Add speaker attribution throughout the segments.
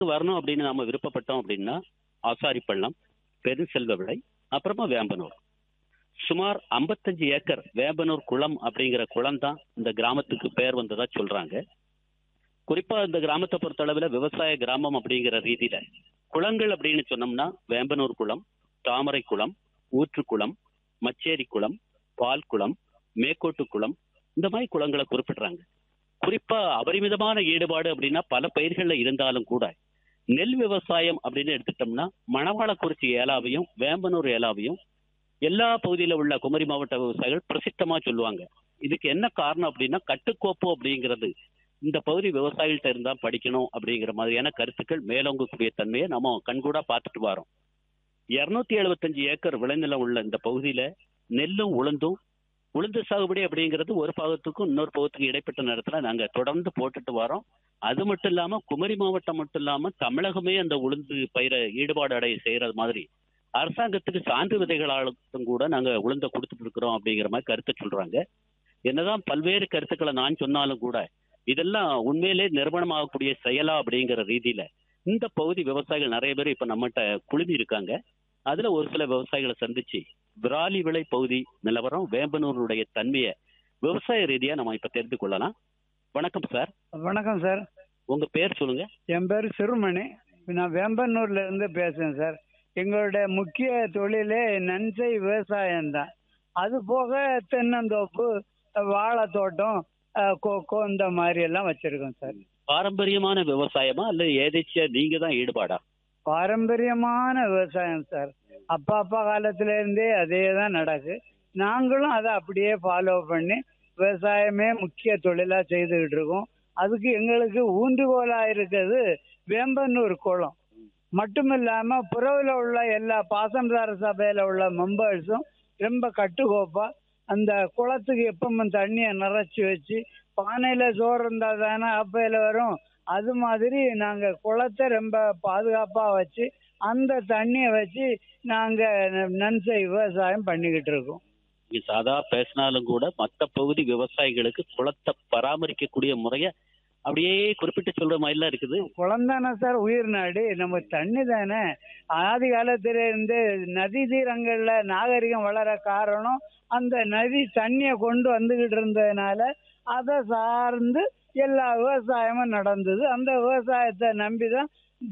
Speaker 1: வரணும் அப்படின்னு நாம விருப்பப்பட்டோம் அப்படின்னா ஆசாரிப்பள்ளம் பெருசெல்வ விளை அப்புறமா வேம்பனூர் சுமார் 55 ஏக்கர் வேம்பனூர் குளம் அப்படிங்கிற குளம் தான் இந்த கிராமத்துக்கு பெயர் வந்ததா சொல்றாங்க குறிப்பா இந்த கிராமத்தை பொறுத்தளவுல விவசாய கிராமம் அப்படிங்கிற ரீதியில குளங்கள் அப்படின்னு சொன்னோம்னா வேம்பனூர் குளம் தாமரை குளம் ஊற்றுக்குளம் மச்சேரி குளம் பால் குளம் மேக்கோட்டு குளம் இந்த மாதிரி குளங்களை குறிப்பிடுறாங்க குறிப்பா அபரிமிதமான ஈடுபாடு அப்படின்னா பல பயிர்கள்ல இருந்தாலும் கூட நெல் விவசாயம் அப்படின்னு எடுத்துட்டோம்னா மணவாளக்குறிச்சி ஏலாவையும் வேம்பனூர் ஏலாவையும் எல்லா பகுதியில உள்ள குமரி மாவட்ட விவசாயிகள் பிரசித்தமா சொல்லுவாங்க இதுக்கு என்ன காரணம் அப்படின்னா கட்டுக்கோப்பு அப்படிங்கிறது இந்த பகுதி விவசாயிகள்ட்ட இருந்தா படிக்கணும் அப்படிங்கிற மாதிரியான கருத்துக்கள் மேலோங்கக்கூடிய தன்மையை நம்ம கண்கூடா பார்த்துட்டு வரோம் இருநூத்தி எழுபத்தஞ்சு ஏக்கர் விளைநிலம் உள்ள இந்த பகுதியில நெல்லும் உளுந்தும் உளுந்து சாகுபடி அப்படிங்கிறது ஒரு பாகத்துக்கும் இன்னொரு பாகத்துக்கும் இடைப்பட்ட நேரத்துல நாங்க தொடர்ந்து போட்டுட்டு வரோம் அது மட்டும் இல்லாம குமரி மாவட்டம் மட்டும் இல்லாம தமிழகமே அந்த உளுந்து பயிரை ஈடுபாடு அடைய செய்யறது மாதிரி அரசாங்கத்துக்கு சான்று விதைகளாலும் கூட நாங்க உளுந்த கொடுத்துட்டு இருக்கிறோம் அப்படிங்கிற மாதிரி கருத்தை சொல்றாங்க என்னதான் பல்வேறு கருத்துக்களை நான் சொன்னாலும் கூட இதெல்லாம் உண்மையிலே நிறுவனமாகக்கூடிய செயலா அப்படிங்கிற ரீதியில இந்த பகுதி விவசாயிகள் நிறைய பேர் இப்ப நம்மகிட்ட குழுமி இருக்காங்க அதுல ஒரு சில விவசாயிகளை சந்திச்சு விராலி விளை பகுதி நிலவரம் வேம்பனூருடைய தன்மையை விவசாய ரீதியா நம்ம இப்ப தெரிந்து கொள்ளலாம் வணக்கம் சார்
Speaker 2: வணக்கம் சார்
Speaker 1: உங்க பேர் சொல்லுங்க
Speaker 2: என் பேர் சிறுமணி நான் வேம்பனூர்ல இருந்து பேசுறேன் சார் எங்களுடைய முக்கிய தொழிலே நன்சை விவசாயம்தான் அது போக தென்னந்தோப்பு வாழை தோட்டம் அஹ், கொக்கோ இந்த மாதிரி எல்லாம் வச்சிருக்கோம் சார்
Speaker 1: பாரம்பரியமான விவசாயமா அல்ல ஏதாச்சியா நீங்க தான் ஈடுபாடா
Speaker 2: பாரம்பரியமான விவசாயம் சார் அப்பா அப்பா காலத்துல இருந்தே அதே தான் நடக்கு நாங்களும் அதை அப்படியே ஃபாலோ பண்ணி விவசாயமே முக்கிய தொழிலா செய்துகிட்டு இருக்கோம் அதுக்கு எங்களுக்கு ஊன்றுகோலா இருக்கிறது வேம்பன்னூர் குளம் மட்டும் இல்லாம புறவில் உள்ள எல்லா பாசனதார சபையில உள்ள மெம்பர்ஸும் ரொம்ப கட்டுக்கோப்பா அந்த குளத்துக்கு எப்பவும் தண்ணியை நிறைச்சி வச்சு பானையில சோறு இருந்தா தானே அப்பையில வரும் அது மாதிரி நாங்க குளத்தை ரொம்ப பாதுகாப்பா வச்சு அந்த தண்ணியை வச்சு நாங்க நன்சை விவசாயம் பண்ணிக்கிட்டு இருக்கோம்
Speaker 1: நீங்க சாதா பேசினாலும் கூட மத்த பகுதி விவசாயிகளுக்கு குளத்தை பராமரிக்கக்கூடிய முறைய அப்படியே குறிப்பிட்டு சொல்ற மாதிரிலாம் இருக்குது
Speaker 2: குளம் தானே சார் உயிர் நாடு நம்ம தண்ணி தானே ஆதி காலத்துல இருந்து நதி தீரங்கள்ல நாகரிகம் வளர காரணம் அந்த நதி தண்ணியை கொண்டு வந்துகிட்டு இருந்ததுனால அதை சார்ந்து எல்லா விவசாயமும் நடந்தது அந்த விவசாயத்தை நம்பிதான்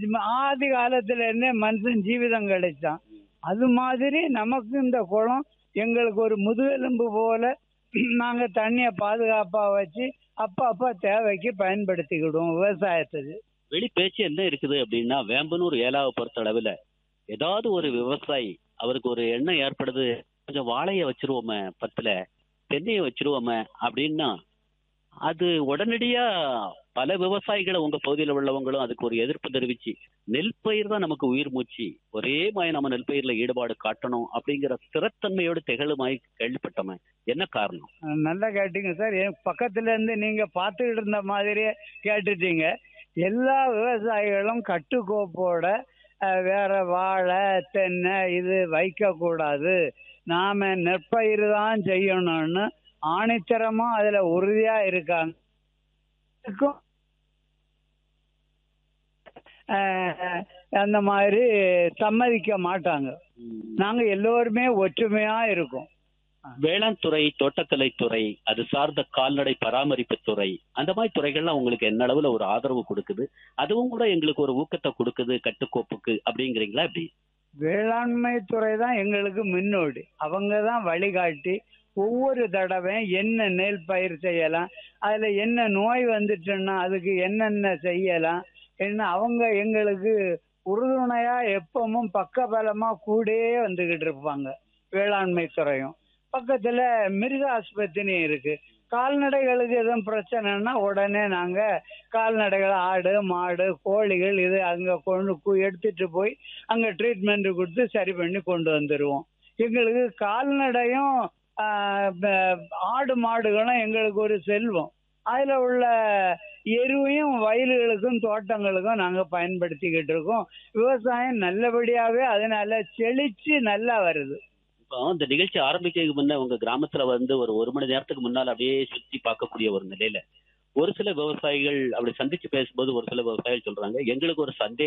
Speaker 2: ஆதி காலத்துல இருந்தே மனுஷன் ஜீவிதம் கிடைச்சான் அது மாதிரி நமக்கு இந்த குளம் எங்களுக்கு ஒரு முதுகெலும்பு போல நாங்க தண்ணியை பாதுகாப்பா வச்சு அப்ப அப்ப தேவைக்கு பயன்படுத்திக்கிடுவோம் விவசாயத்துக்கு
Speaker 1: வெளி பேச்சு என்ன இருக்குது அப்படின்னா வேம்பனூர் ஏலாவை பொறுத்த அளவுல ஏதாவது ஒரு விவசாயி அவருக்கு ஒரு எண்ணம் ஏற்படுது கொஞ்சம் வாழைய வச்சிருவோமே பத்துல தென்னையை வச்சிருவோமே அப்படின்னா அது உடனடியா பல விவசாயிகளை உங்க பகுதியில் உள்ளவங்களும் அதுக்கு ஒரு எதிர்ப்பு தெரிவிச்சு நெல் பயிர் தான் நமக்கு உயிர் மூச்சு ஒரே மாதிரி நம்ம நெல் பயிர்ல ஈடுபாடு காட்டணும் அப்படிங்கிற ஸ்திரத்தன்மையோடு திகழுமாய் கேள்விப்பட்டோமே என்ன காரணம்
Speaker 2: அஹ் நல்லா கேட்டீங்க சார் என் பக்கத்துல இருந்து நீங்க பார்த்துக்கிட்டு இருந்த மாதிரியே கேட்டுட்டீங்க எல்லா விவசாயிகளும் கட்டுக்கோப்போட அஹ், வேற வாழை தென்னை இது வைக்க கூடாது நாம நெற்பயிர் தான் செய்யணும்னு ஆணித்தரமா அதுல உறுதியா இருக்காங்க இதுக்கும், அஹ், அந்த மாதிரி சம்மதிக்க மாட்டாங்க நாங்க எல்லோருமே ஒற்றுமையா இருக்கோம்
Speaker 1: வேளாண் துறை தோட்டக்கலை துறை அது சார்ந்த கால்நடை பராமரிப்பு துறை அந்த மாதிரி துறைகள்லாம் உங்களுக்கு என்ன அளவுல ஒரு ஆதரவு கொடுக்குது அதுவும் கூட எங்களுக்கு ஒரு ஊக்கத்தை கொடுக்குது கட்டுக்கோப்புக்கு அப்படிங்கிறீங்களா எப்படி
Speaker 2: வேளாண்மை துறை தான் எங்களுக்கு முன்னோடி அவங்க தான் வழிகாட்டி ஒவ்வொரு தடவை என்ன நெல் பயிர் செய்யலாம் அதுல என்ன நோய் வந்துச்சுன்னா அதுக்கு என்னென்ன செய்யலாம் என்ன அவங்க எங்களுக்கு உறுதுணையா எப்பவும் பக்கபலமா கூடயே வந்துகிட்டு இருப்பாங்க வேளாண்மை துறையும் பக்கத்துல மிருக ஆஸ்பத்திரி இருக்கு கால்நடைகளுக்கு எதுவும் பிரச்சனைன்னா உடனே நாங்க கால்நடைகள் ஆடு மாடு கோழிகள் இது அங்க கொண்டு கு- எடுத்துட்டு போய் அங்க ட்ரீட்மெண்ட் கொடுத்து சரி பண்ணி கொண்டு வந்துருவோம் எங்களுக்கு கால்நடையும் ஆஹ், ப- ஆடு மாடுகளும் எங்களுக்கு ஒரு செல்வம் அதுல உள்ள எருவையும் வயல்களுக்கும் தோட்டங்களுக்கும் நாங்க பயன்படுத்திக்கிட்டு இருக்கோம் விவசாயம் நல்லபடியாவே அதனால செழிச்சு நல்லா வருது
Speaker 1: இப்போ இந்த நிகழ்ச்சி ஆரம்பிக்கிறதுக்கு முன்ன உங்க கிராமத்துல வந்து ஒரு ஒரு மணி நேரத்துக்கு முன்னால் அப்படியே சுத்தி பார்க்கக்கூடிய ஒரு நிலையில ஒரு சில விவசாயிகள் அப்படி சந்திச்சு பேசும்போது ஒரு சில விவசாயிகள் சொல்றாங்க எங்களுக்கு ஒரு சந்தேகம்